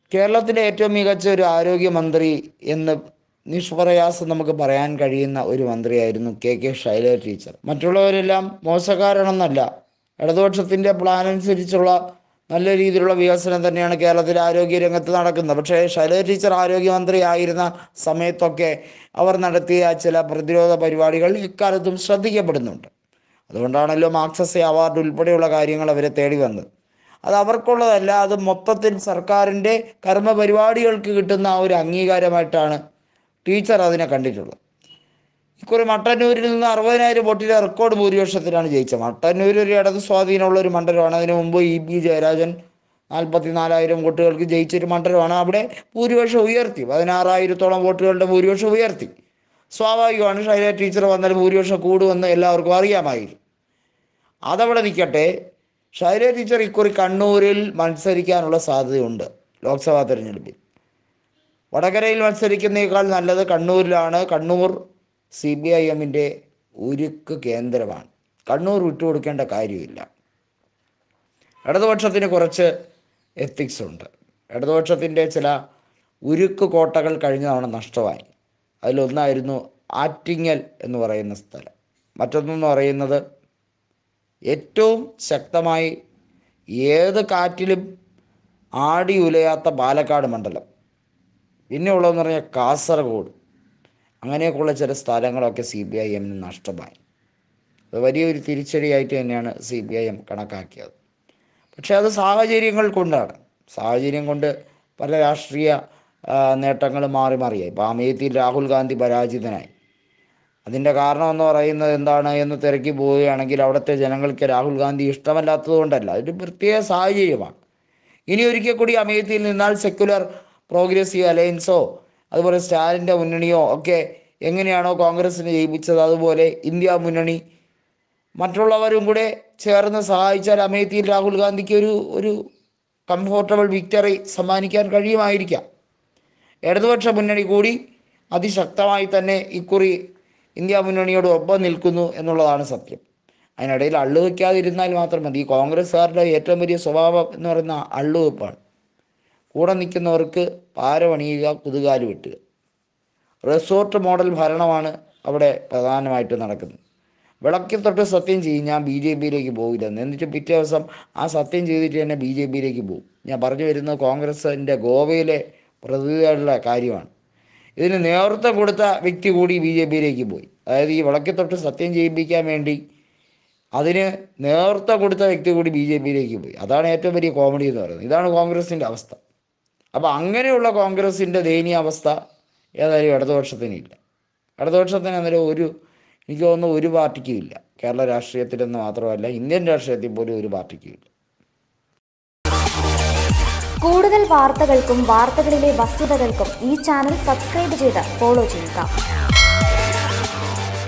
കേരളത്തിലെ ഏറ്റവും മികച്ച ഒരു ആരോഗ്യമന്ത്രി എന്ന് നിഷ്പ്രയാസം നമുക്ക് പറയാൻ കഴിയുന്ന ഒരു മന്ത്രിയായിരുന്നു കെ കെ ശൈലജ ടീച്ചർ മറ്റുള്ളവരെല്ലാം മോശക്കാരാണെന്നല്ല ഇടതുപക്ഷത്തിൻ്റെ പ്ലാൻ അനുസരിച്ചുള്ള നല്ല രീതിയിലുള്ള വികസനം തന്നെയാണ് കേരളത്തിലെ ആരോഗ്യ രംഗത്ത് നടക്കുന്നത് പക്ഷേ ശൈലജ ടീച്ചർ ആരോഗ്യമന്ത്രി ആയിരുന്ന സമയത്തൊക്കെ അവർ നടത്തിയ ചില പ്രതിരോധ പരിപാടികൾ ഇക്കാലത്തും ശ്രദ്ധിക്കപ്പെടുന്നുണ്ട് അതുകൊണ്ടാണല്ലോ മാർക്സസെ അവാർഡ് ഉൾപ്പെടെയുള്ള കാര്യങ്ങൾ അവരെ തേടി വന്നത് അത് അവർക്കുള്ളതല്ല അത് മൊത്തത്തിൽ സർക്കാരിൻ്റെ കർമ്മ പരിപാടികൾക്ക് കിട്ടുന്ന ആ ഒരു അംഗീകാരമായിട്ടാണ് ടീച്ചർ അതിനെ കണ്ടിട്ടുള്ളത് ഇക്കുറി മട്ടന്നൂരിൽ നിന്ന് അറുപതിനായിരം വോട്ടിലെ റെക്കോർഡ് ഭൂരിപക്ഷത്തിലാണ് ജയിച്ചത് മട്ടന്നൂർ ഒരു ഇടത് സ്വാധീനമുള്ള ഒരു മണ്ഡലമാണ് അതിനു മുമ്പ് ഇ പി ജയരാജൻ നാൽപ്പത്തി നാലായിരം വോട്ടുകൾക്ക് ജയിച്ചൊരു മണ്ഡലമാണ് അവിടെ ഭൂരിപക്ഷം ഉയർത്തി പതിനാറായിരത്തോളം വോട്ടുകളുടെ ഭൂരിപക്ഷം ഉയർത്തി സ്വാഭാവികമാണ് ശൈല ടീച്ചർ വന്നാൽ ഭൂരിപക്ഷം കൂടുമെന്ന് എല്ലാവർക്കും അറിയാമായിരുന്നു അതവിടെ നിൽക്കട്ടെ ശൈല ടീച്ചർ ഇക്കുറി കണ്ണൂരിൽ മത്സരിക്കാനുള്ള സാധ്യതയുണ്ട് ലോക്സഭാ തെരഞ്ഞെടുപ്പിൽ വടകരയിൽ മത്സരിക്കുന്നതിനേക്കാൾ നല്ലത് കണ്ണൂരിലാണ് കണ്ണൂർ സി ബി ഐ എമ്മിൻ്റെ ഉരുക്ക് കേന്ദ്രമാണ് കണ്ണൂർ വിട്ടുകൊടുക്കേണ്ട കാര്യമില്ല ഇടതുപക്ഷത്തിന് കുറച്ച് എത്തിക്സ് ഉണ്ട് ഇടതുപക്ഷത്തിൻ്റെ ചില ഉരുക്ക് കോട്ടകൾ കഴിഞ്ഞ തവണ നഷ്ടമായി അതിലൊന്നായിരുന്നു ആറ്റിങ്ങൽ എന്ന് പറയുന്ന സ്ഥലം മറ്റൊന്നെന്ന് പറയുന്നത് ഏറ്റവും ശക്തമായി ഏത് കാറ്റിലും ആടി ഉലയാത്ത പാലക്കാട് മണ്ഡലം പിന്നെ ഉള്ളതെന്ന് പറഞ്ഞാൽ കാസർഗോഡ് അങ്ങനെയൊക്കെയുള്ള ചില സ്ഥലങ്ങളൊക്കെ സി ബി ഐ എമ്മിന് നഷ്ടമായി അത് വലിയൊരു തിരിച്ചടിയായിട്ട് തന്നെയാണ് സി ബി ഐ എം കണക്കാക്കിയത് പക്ഷേ അത് സാഹചര്യങ്ങൾ കൊണ്ടാണ് സാഹചര്യം കൊണ്ട് പല രാഷ്ട്രീയ ആ, നേട്ടങ്ങളും മാറി മാറിയായി ഇപ്പോൾ അമേത്തിയിൽ രാഹുൽ ഗാന്ധി പരാജിതനായി അതിൻ്റെ കാരണം എന്ന് പറയുന്നത് എന്താണ് എന്ന് തിരക്കി പോവുകയാണെങ്കിൽ അവിടുത്തെ ജനങ്ങൾക്ക് രാഹുൽ ഗാന്ധി ഇഷ്ടമല്ലാത്തത് കൊണ്ടല്ല അതൊരു പ്രത്യേക സാഹചര്യമാണ് ഇനി ഒരിക്കൽ കൂടി അമേത്തിയിൽ നിന്നാൽ സെക്യുലർ പ്രോഗ്രസീവ് അലയൻസോ അതുപോലെ സ്റ്റാലിൻ്റെ മുന്നണിയോ ഒക്കെ എങ്ങനെയാണോ കോൺഗ്രസിനെ ജയിപ്പിച്ചത് അതുപോലെ ഇന്ത്യ മുന്നണി മറ്റുള്ളവരും കൂടെ ചേർന്ന് സഹായിച്ചാൽ അമേത്തിയിൽ രാഹുൽ ഗാന്ധിക്ക് ഒരു ഒരു കംഫോർട്ടബിൾ വിക്ടറി സമ്മാനിക്കാൻ കഴിയുമായിരിക്കാം ഇടതുപക്ഷ മുന്നണി കൂടി അതിശക്തമായി തന്നെ ഇക്കുറി ഇന്ത്യ മുന്നണിയോട് ഒപ്പം നിൽക്കുന്നു എന്നുള്ളതാണ് സത്യം അതിനിടയിൽ അള്ളു വയ്ക്കാതിരുന്നാൽ മാത്രം മതി ഈ കോൺഗ്രസ്സുകാരുടെ ഏറ്റവും വലിയ സ്വഭാവം എന്ന് പറയുന്ന അള്ളുവെപ്പാണ് കൂടെ നിൽക്കുന്നവർക്ക് പാരപണിയുക കുതുകാല് വെട്ടുക റിസോർട്ട് മോഡൽ ഭരണമാണ് അവിടെ പ്രധാനമായിട്ട് നടക്കുന്നത് വിളക്കിൽ തൊട്ട് സത്യം ചെയ്യും ഞാൻ ബി ജെ പിയിലേക്ക് പോകില്ലെന്ന് എന്നിട്ട് പിറ്റേ ദിവസം ആ സത്യം ചെയ്തിട്ട് തന്നെ ബി ജെ പിയിലേക്ക് പോകും ഞാൻ പറഞ്ഞു വരുന്നത് കോൺഗ്രസിൻ്റെ ഗോവയിലെ പ്രതിനിധികളുടെ കാര്യമാണ് ഇതിന് നേതൃത്വം കൊടുത്ത വ്യക്തി കൂടി ബി ജെ പിയിലേക്ക് പോയി അതായത് ഈ വിളക്കിൽ തൊട്ട് സത്യം ചെയ്യിപ്പിക്കാൻ വേണ്ടി അതിന് നേതൃത്വം കൊടുത്ത വ്യക്തി കൂടി ബി ജെ പിയിലേക്ക് പോയി അതാണ് ഏറ്റവും വലിയ കോമഡി എന്ന് പറയുന്നത് ഇതാണ് കോൺഗ്രസിൻ്റെ അവസ്ഥ അപ്പോൾ അങ്ങനെയുള്ള കോൺഗ്രസിൻ്റെ ദയനീയ അവസ്ഥ ഏതായാലും ഇടതുപക്ഷത്തിനില്ല ഇടതുപക്ഷത്തിന് അന്നേരം ഒരു എനിക്ക് തോന്നുന്നു ഒരു പാർട്ടിക്കും ഇല്ല കേരള രാഷ്ട്രീയത്തിലെന്ന് മാത്രമല്ല ഇന്ത്യൻ രാഷ്ട്രീയത്തിൽ പോലും ഒരു പാർട്ടിക്കും ഇല്ല കൂടുതൽ വാർത്തകൾക്കും വാർത്തകളിലെ വസ്തുതകൾക്കും ഈ ചാനൽ സബ്സ്ക്രൈബ് ചെയ്ത് ഫോളോ ചെയ്യുക